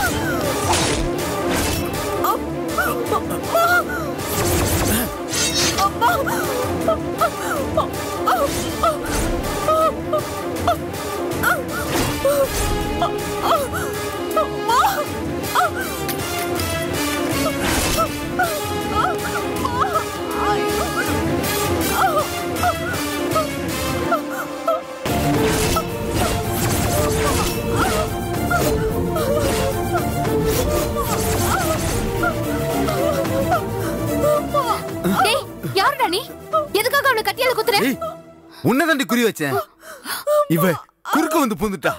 டேய் யாருடா நீ எதுக்காக அவளை கத்தியால குத்துற ஏய் உன்னதாண்டி குறி வச்சேன் இவ குறுக்க வந்து பூந்துட்டா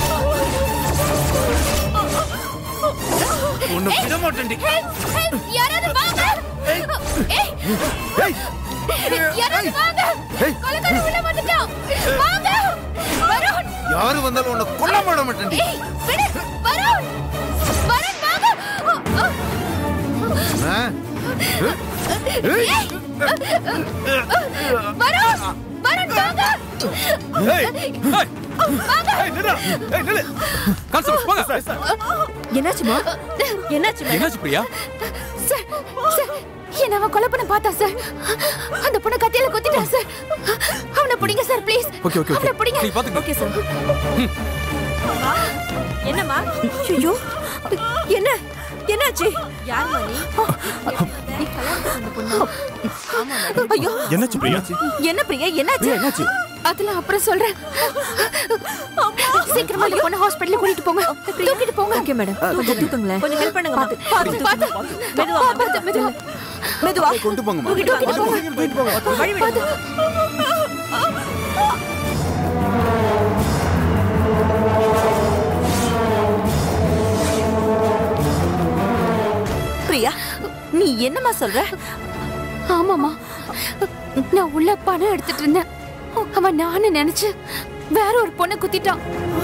உன்னை விட மாட்டேன்டி ஹெல்ப், ஹெல்ப், யாராவது வாங்க ஏய் ஏய் யாராவது வாங்க ஏய். கொலைக்காரன் உள்ள வந்துட்டான் வாங்க வருண் யாரு வந்தாலும் உன்னை கொல்ல மாட மாட்டேன்டி ஏய் விடு வருண் வருண் வாங்க ஆ? ஏய் வருண் வருண் வாங்க கான்ஸ்டபிள் போங்க என்னாச்சுமா என்னாச்சு என்னாச்சு பிரியா சார் சார் என்ன அவன் கொலை பண்ண பார்த்தா சார் அந்த பொண்ணை கத்தியால குத்திட்டா சார் அவனை பிடிங்க sir please okay okay okay அவனை பிடிங்க நீ பாத்துக்க ஓகே சார் என்னம்மா ஐயோ என்ன என்னாச்சு யாருமா நீ ஐயோ என்னாச்சு பிரியா என்ன பிரியா என்னாச்சு என்னாச்சு அதெல்லாம் அப்புறம் சொல்றேன் சீக்கிரமா இந்த பொண்ணை ஹாஸ்பிடல்ல கூட்டிட்டு போங்க தூக்கிட்டு போங்க ஓகே மேடம் கொஞ்சம் தூக்குங்களேன் கொஞ்சம் ஹெல்ப் பண்ணுங்க பாத்து பாத்து பாத்து மெதுவா பாத்து மெதுவா மெதுவா கொண்டு போங்கம்மா தூக்கிட்டு போங்க வழி விடுங்க பிரியா நீ என்னம்மா சொல்ற ஆமாமா நான் உள்ள பணம் எடுத்துட்டு இருந்தேன் அவன் நானு நினைச்சு வேற ஒரு பொண்ணை குத்திட்டான்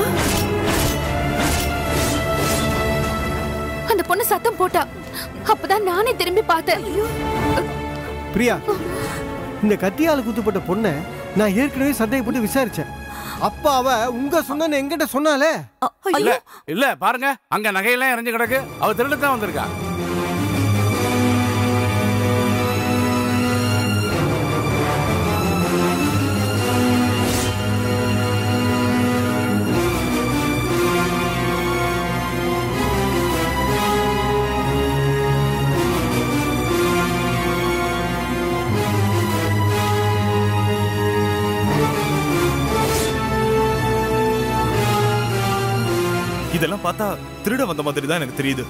அந்த பொண்ணு சத்தம் போட்டா அப்பதான் நானே திரும்பி பார்த்தேன் பிரியா இந்த கத்தியால குத்துப்பட்ட பொண்ணை நான் ஏற்கனவே சந்தேகப்பட்டு விசாரிச்சேன் அப்ப அவ உங்க சொன்ன என்கிட்ட சொன்னாலே அ- இல்ல ஐயோ இல்ல பாருங்க அங்க நகையெல்லாம் இறஞ்சு கிடக்கு அவ திருட்டு தான் வந்திருக்கா இதெல்லாம் பார்த்தா திருட வந்த மாதிரி தான் எனக்கு தெரியுது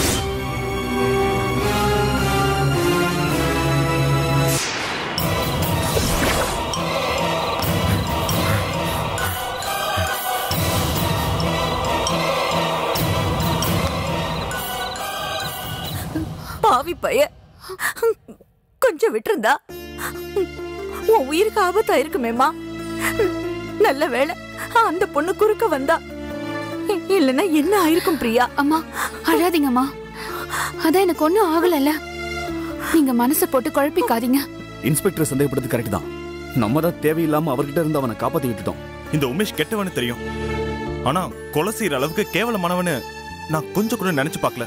பாவி பைய கொஞ்சம் விட்டுருந்தா உன் உயிருக்கு ஆபத்தா இருக்குமேம்மா நல்ல வேளை அந்த பொண்ணு குறுக்க வந்தா இல்லைன்னா என்ன ஆயிருக்கும் பிரியா அம்மா அழாதீங்கம்மா அதான் எனக்கு ஒண்ணும் ஆகலல்ல நீங்க மனசை போட்டு குழப்பிக்காதீங்க இன்ஸ்பெக்டர் சந்தேகப்படுறது கரெக்ட் தான் நம்ம தான் தேவையில்லாம அவர்கிட்ட இருந்து அவனை காப்பாத்தி விட்டுட்டோம் இந்த உமேஷ் கெட்டவனு தெரியும் ஆனா கொலை செய்யற அளவுக்கு கேவலமானவனு நான் கொஞ்சம் கூட நினைச்சு பார்க்கல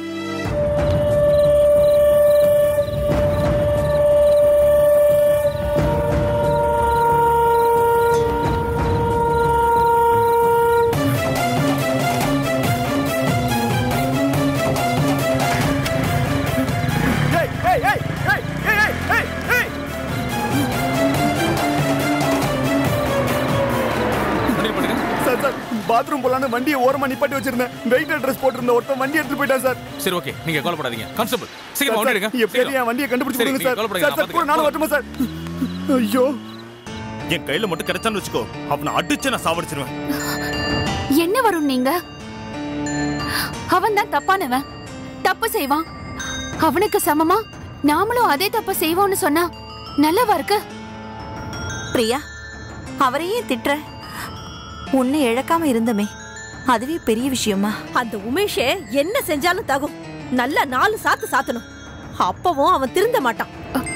கண்டினியூ பண்ணுங்க சார் சார் பாத்ரூம் போலான்னு வண்டியை ஓரமா நிப்பாட்டி வச்சிருந்தேன் வெயிட் அட்ரஸ் போட்டிருந்த ஒருத்தன் வண்டி எடுத்து போயிட்டான் சார் சரி ஓகே நீங்க கவலைப்படாதீங்க கான்ஸ்டபிள் சீக்கிரம் சார், வண்டி சார், எடுங்க எப்படியாவது என் வண்டியை கண்டுபிடிச்சு சரி, கொடுங்க நீங்க சார் கவலைப்படாதீங்க, சார் சார் நான் கூட நானும் வரட்டுமா சார் ஐயோ என் கையில மட்டும் கிடைச்சான்னு வச்சுக்கோ அவனை அடிச்சு நான் சாவடிச்சிருவேன் என்ன வரும் நீங்க அவன் தான் தப்பானவன் தப்பு செய்வான் அவனுக்கு சமமா நாமளும் அதே தப்ப செய்வோம்னு சொன்னா நல்லவா இருக்கு பிரியா அவரையே திட்டுற உன்னை இழக்காம இருந்தமே அதுவே பெரிய விஷயமா அந்த உமேஷே என்ன செஞ்சாலும் தகும் நல்லா நாலு சாத்து சாத்தணும் அப்பவும் அவன் திருந்த மாட்டான்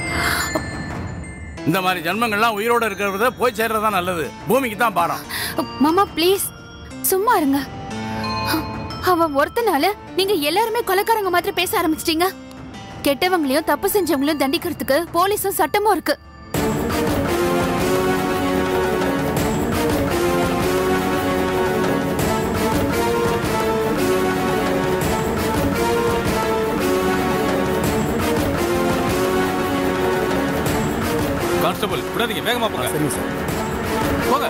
இந்த மாதிரி ஜன்மங்கள்லாம் உயிரோட இருக்கிறத போய் சேர்றதா நல்லது பூமிக்கு தான் பாரம் மாமா ப்ளீஸ் சும்மா இருங்க அவன் ஒருத்தனால நீங்க எல்லாருமே கொலைக்காரங்க மாதிரி பேச ஆரம்பிச்சிட்டீங்க கெட்டவங்களையும் தப்பு செஞ்சவங்களையும் தண்டிக்கிறதுக்கு போலீஸும் சட்டமும் இருக்கு கான்ஸ்டபிள் விடாதீங்க வேகமா போங்க சரிங்க சார் போங்க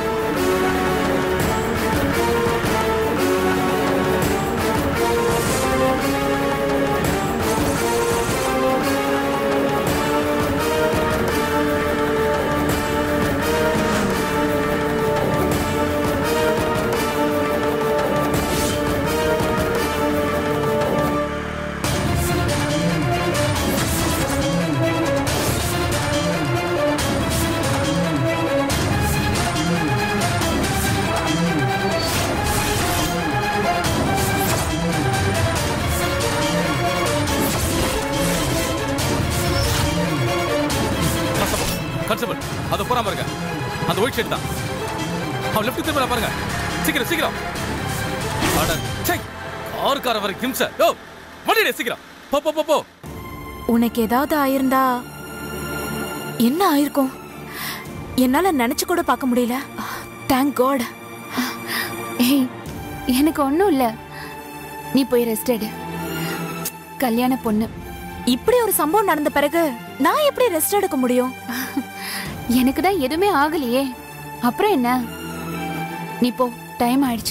கான்ஸ்டபிள் கான்ஸ்டபிள் அது போறாம பாருங்க அந்த ஒயிட் ஷர்ட் தான் அவன் லெஃப்ட் திரும்ப பாருங்க சீக்கிரம் சீக்கிரம் அட சை காருக்கார வரை கிம்ச யோ வண்டிடே சீக்கிரம் போ போ போ போ உனக்கு ஏதாவது ஆயிருந்தா என்ன ஆயிருக்கும் என்னால நினைச்சு கூட பார்க்க முடியல தேங்க் காட் ஏய் எனக்கு ஒண்ணும் இல்ல நீ போய் ரெஸ்ட் எடு கல்யாண பொண்ணு இப்படி ஒரு சம்பவம் நடந்த பிறகு நான் எப்படி ரெஸ்ட் எடுக்க முடியும் எனக்கு தான் எதுவுமே ஆகலையே அப்புறம் என்ன நீ போ டைம் ஆயிடுச்சு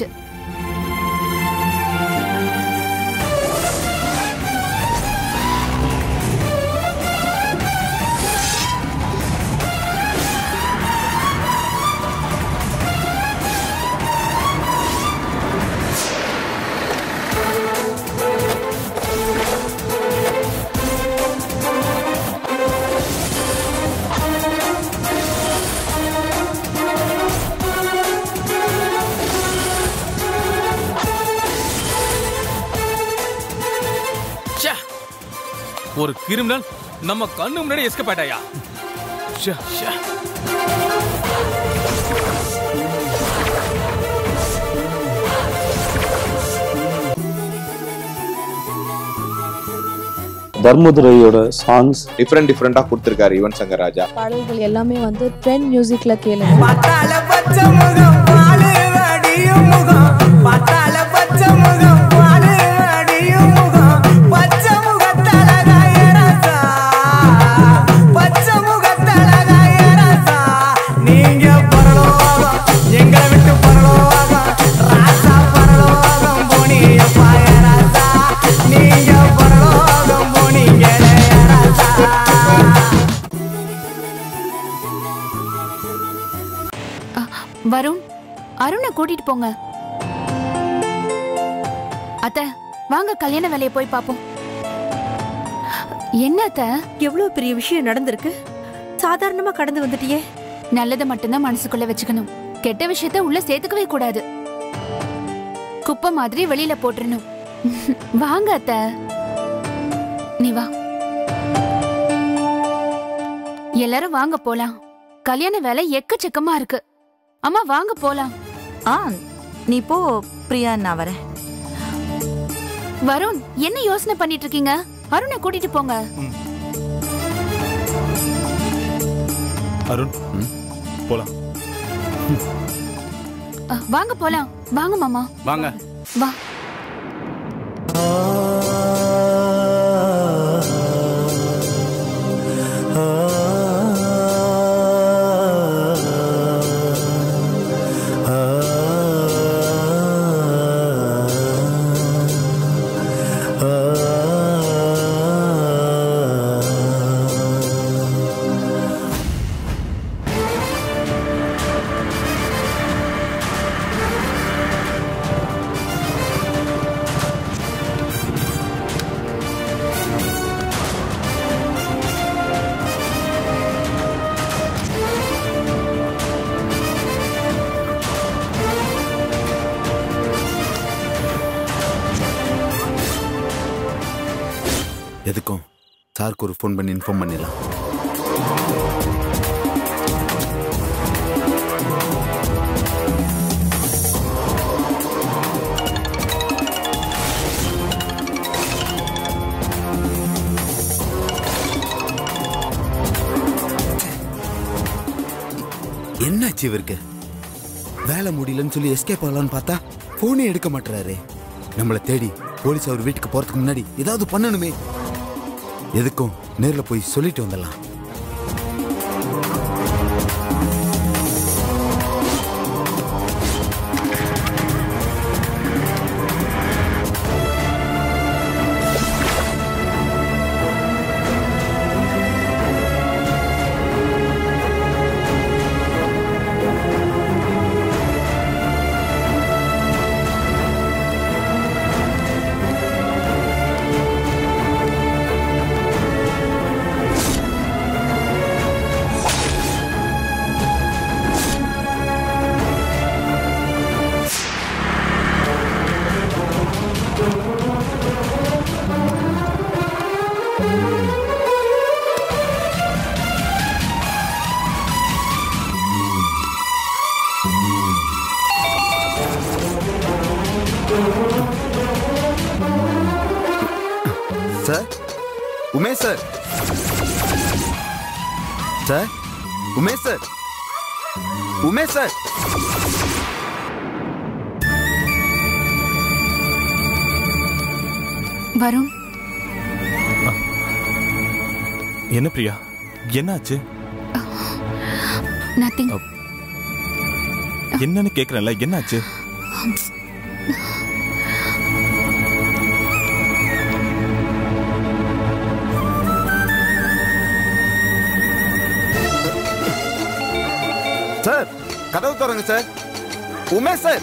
ச்சே. ஒரு கிரிமினல் நம்ம கண்ணு முன்னாடி எஸ்கேப் ஆயிட்டாயா ச்சே, ச்சே. தர்மதுரையோட சாங்ஸ் டிஃப்ரெண்ட் டிஃப்ரெண்டா கொடுத்துருக்காரு யுவன் சங்கர் ராஜா பாடல்கள் எல்லாமே வந்து ட்ரெண்ட் மியூசிக்ல கேளுங்க வருண் அருணை கூட்டிட்டு போங்க அத்த வாங்க கல்யாண வேலையை போய் பாப்போம் என்ன அத்த எவ்வளவு பெரிய விஷயம் நடந்திருக்கு சாதாரணமா கடந்து வந்துட்டியே நல்லதை மட்டும்தான் மனசுக்குள்ள வச்சுக்கணும் கெட்ட விஷயத்த உள்ள சேர்த்துக்கவே கூடாது குப்பை மாதிரி வெளியில போட்டுறணும் வாங்க அத்த நீ வா எல்லாரும் வாங்க போலாம் கல்யாண வேலை எக்கச்சக்கமா இருக்கு அம்மா வாங்க போலாம் ஆ நீ போ பிரியா நான் வரேன் வருண் என்ன யோசனை பண்ணிட்டு இருக்கீங்க அருணை கூட்டிட்டு போங்க அருண் போலாம் அ, வாங்க போலாம் வாங்க மாமா வாங்க வா எதுக்கும் சாருக்கு ஒரு ஃபோன் பண்ணி இன்ஃபார்ம் பண்ணிடலாம் ஆச்சு இவருக்கு வேலை முடியலன்னு சொல்லி எஸ்கேப் ஆகலான்னு பார்த்தா போனே எடுக்க மாட்டாரு நம்மளை தேடி போலீஸ் அவர் வீட்டுக்கு போறதுக்கு முன்னாடி ஏதாவது பண்ணணுமே எதுக்கும் நேர்ல போய் சொல்லிட்டு வந்துடலாம் sir Umesh sir sir Umesh sir Umesh sir Varun என்ன பிரியா என்னாச்சு நத்திங் என்னன்னு கேக்குறேன்ல என்னாச்சு சார் கதவு திறங்க sir Umesh sir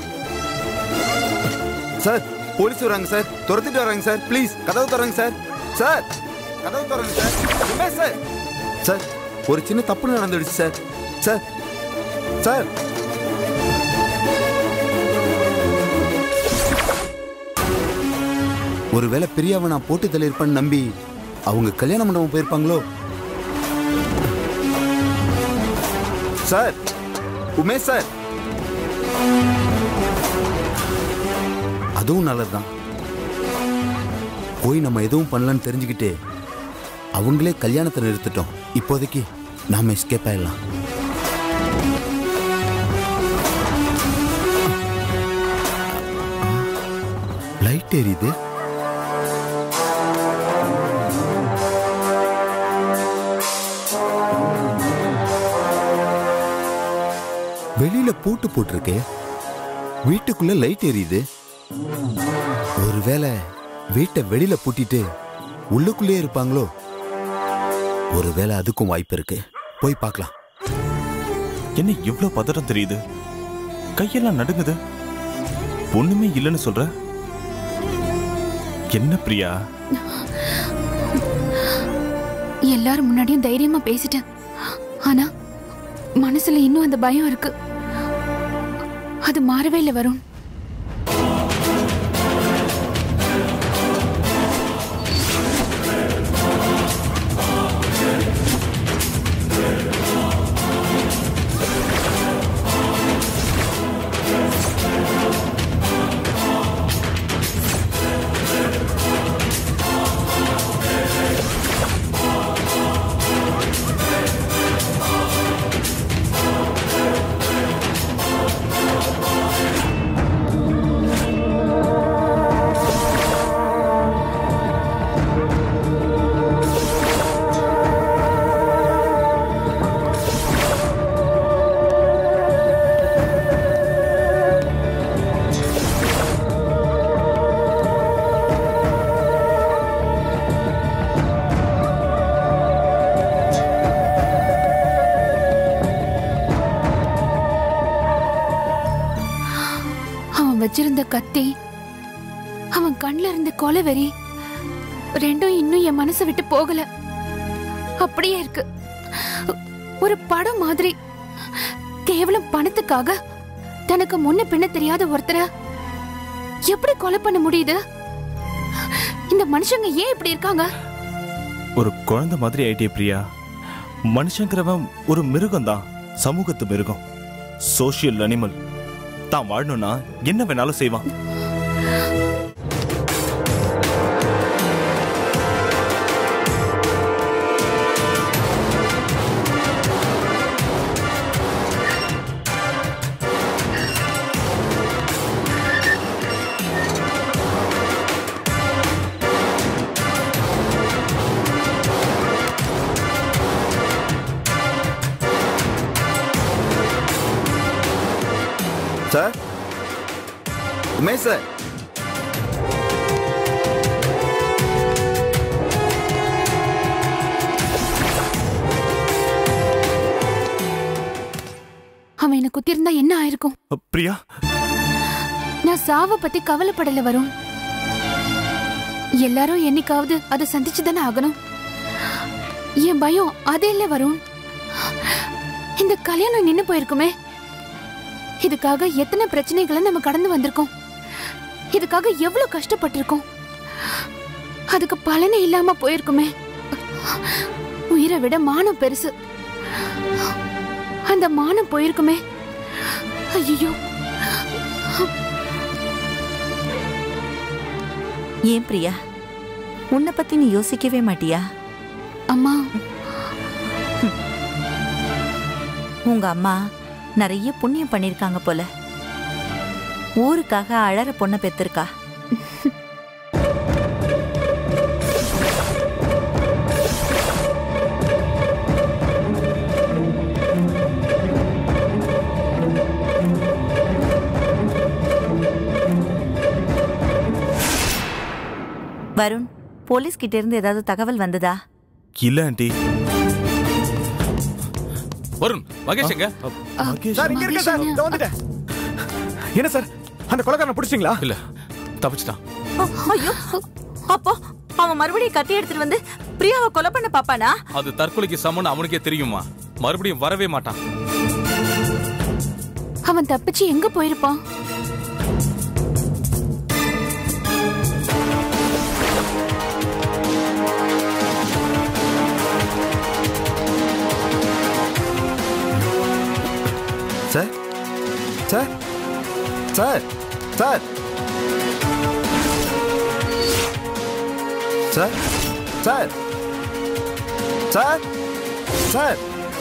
sir police வராங்க சார் துரத்திட்டு வராங்க சார் ப்ளீஸ் கதவு திறங்க சார் சார் கதவு திறங்க சார் உமேஷ் சார் சார் ஒரு சின்ன தப்பு நடந்துடுச்சு சார் சார் சார் ஒருவேளை பெரியவன் நான் போட்டு தள்ளியிருப்பேன்னு நம்பி அவங்க கல்யாண மண்டபம் போயிருப்பாங்களோ சார் உமேஷ் சார் அதுவும் நல்லதுதான் போய் நம்ம எதுவும் பண்ணலன்னு தெரிஞ்சுக்கிட்டு அவங்களே கல்யாணத்தை நிறுத்திட்டோம் இப்போதைக்கு நாம எஸ்கேப் ஆயிடலாம் லைட் எரியுது வெளியில பூட்டு போட்டிருக்கு வீட்டுக்குள்ள லைட் எரியுது ஒருவேளை வீட்டை வெளியில பூட்டிட்டு உள்ளுக்குள்ளே இருப்பாங்களோ ஒருவேளை அதுக்கும் வாய்ப்பு இருக்கு போய் பார்க்கலாம் என்ன இவ்ளோ பதட்டம் தெரியுது கையெல்லாம் நடுங்குது ஒண்ணுமே இல்லைன்னு சொல்ற என்ன பிரியா எல்லாரும் முன்னாடியும் தைரியமா பேசிட்டேன் ஆனா மனசுல இன்னும் அந்த பயம் இருக்கு அது மாறவே இல்லை வரும் அவன் வச்சிருந்த கத்தி அவன் கண்ல இருந்த கொலவெறி ரெண்டும் இன்னும் என் மனசை விட்டு போகல அப்படியே இருக்கு ஒரு படம் மாதிரி கேவலம் பணத்துக்காக தனக்கு முன்ன பின்ன தெரியாத ஒருத்தரை எப்படி கொலை பண்ண முடியுது இந்த மனுஷங்க ஏன் இப்படி இருக்காங்க ஒரு குழந்தை மாதிரி ஆயிட்டே பிரியா மனுஷங்கிறவன் ஒரு மிருகம் தான் சமூகத்து மிருகம் சோஷியல் அனிமல் தான் வாழணும்னா என்ன வேணாலும் செய்வான் உமேஷ் சார் அவன் என்ன குத்திருந்தா என்ன ஆயிருக்கும் பிரியா நான் சாவ பத்தி கவலைப்படல வரும் எல்லாரும் என்னைக்காவது அதை சந்திச்சு தானே ஆகணும் என் பயம் அதே இல்ல வரும் இந்த கல்யாணம் நின்னு போயிருக்குமே இதுக்காக எத்தனை பிரச்சனைகளை நம்ம கடந்து வந்திருக்கோம் இதுக்காக எவ்வளவு கஷ்டப்பட்டிருக்கோம் அதுக்கு பலனே இல்லாம போயிருக்குமே உயிரை விட மானம் பெருசு அந்த மானம் போயிருக்குமே ஐயோ ஏன் பிரியா உன்னை பத்தி நீ யோசிக்கவே மாட்டியா அம்மா உங்க அம்மா நிறைய புண்ணியம் பண்ணிருக்காங்க போல ஊருக்காக அழற பொண்ணை பெத்திருக்கா வருண் போலீஸ் கிட்ட இருந்து ஏதாவது தகவல் வந்ததா இல்ல ஆண்டி வருண் மகேஷ் எங்க சார் இங்க இருக்க சார் இதோ வந்துட்டேன் என்ன சார் அந்த கொலைக்காரனை பிடிச்சிங்களா இல்ல தப்பிச்சிட்டான் ஐயோ அப்போ அவன் மறுபடியும் கத்தி எடுத்துட்டு வந்து பிரியாவை கொலை பண்ண பாப்பானா அது தற்கொலைக்கு சமன்னு அவனுக்கே தெரியுமா மறுபடியும் வரவே மாட்டான் அவன் தப்பிச்சு எங்க போயிருப்பான் sir sir sir sir sir sir sir sir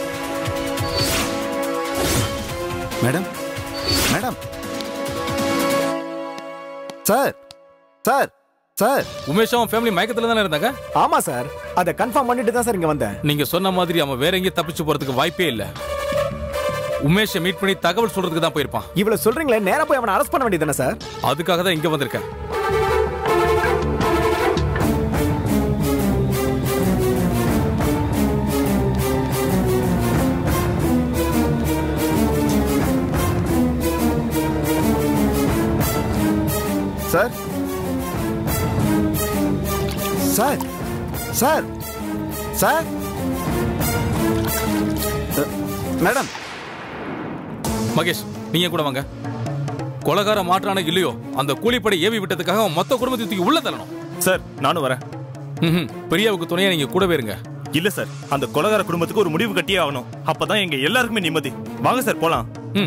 madam madam sir sir sir Umesh அவன் ஃபேமிலி மயக்கத்துல தானே இருந்தாங்க ஆமா சார் அதை கன்ஃபார்ம் பண்ணிட்டு தான் சார் இங்க வந்தேன் நீங்க சொன்ன மாதிரி அவன் வேற எங்கேயும் தப்பிச்சு போறதுக்கு வாய்ப்பே இல்ல உமேஷை மீட் பண்ணி தகவல் சொல்றதுக்கு தான் போயிருப்பான் இவ்வளவு சொல்றீங்களே நேரா போய் அவனை அரெஸ்ட் பண்ண வேண்டியதுதானே சார் அதுக்காக தான் இங்க வந்திருக்கேன் சார் சார் சார் சார் அ, மேடம் மகேஷ் நீங்க கூட வாங்க கொலகார மாற்றான இல்லையோ அந்த கூலிப்படை ஏவி விட்டதுக்காக அவன் மொத்த குடும்பத்தை தூக்கி உள்ள தள்ளணும் சார் நானும் வரேன் ம்ஹும். பிரியாவுக்கு துணையா நீங்க கூடவே இருங்க இல்ல சார் அந்த கொலகார குடும்பத்துக்கு ஒரு முடிவு கட்டியே ஆகணும் அப்பதான் எங்க எல்லாருக்குமே நிம்மதி வாங்க சார் போலாம் ம்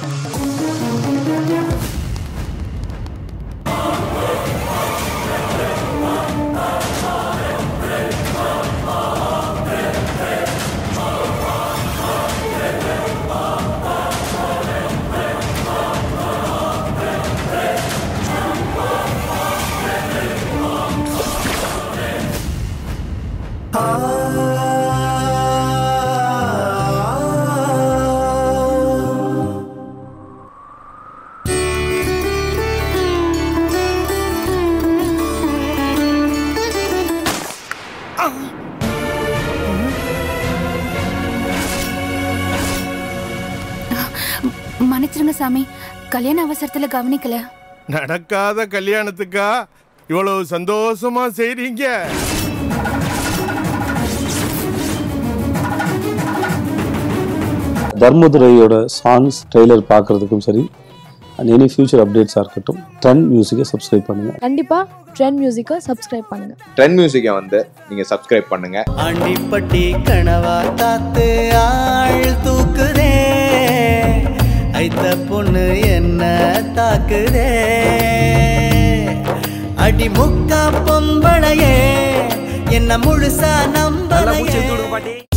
மன்னிச்சிருங்க சாமி கல்யாண அவசரத்துல கவனிக்கல நடக்காத கல்யாணத்துக்கா இவ்வளவு சந்தோஷமா செய்றீங்க தர்மதுரையோட சாங்ஸ் ட்ரெய்லர் பார்க்கறதுக்கும் சரி அண்ட் எனி ஃபியூச்சர் அப்டேட்ஸாக இருக்கட்டும் ட்ரெண்ட் மியூசிக்கை சப்ஸ்கிரைப் பண்ணுங்கள் கண்டிப்பா ட்ரெண்ட் மியூசிக்கை சப்ஸ்கிரைப் பண்ணுங்க ட்ரெண்ட் மியூசிக்கை வந்து நீங்க சப்ஸ்கிரைப் பண்ணுங்க அண்டிப்பட்டி கனவா காத்து ஆள் தூக்குதே ஐத்த பொண்ணு என்ன தாக்குதே அடி முக்கா பொம்பளையே என்ன முழுசா நம்பலையே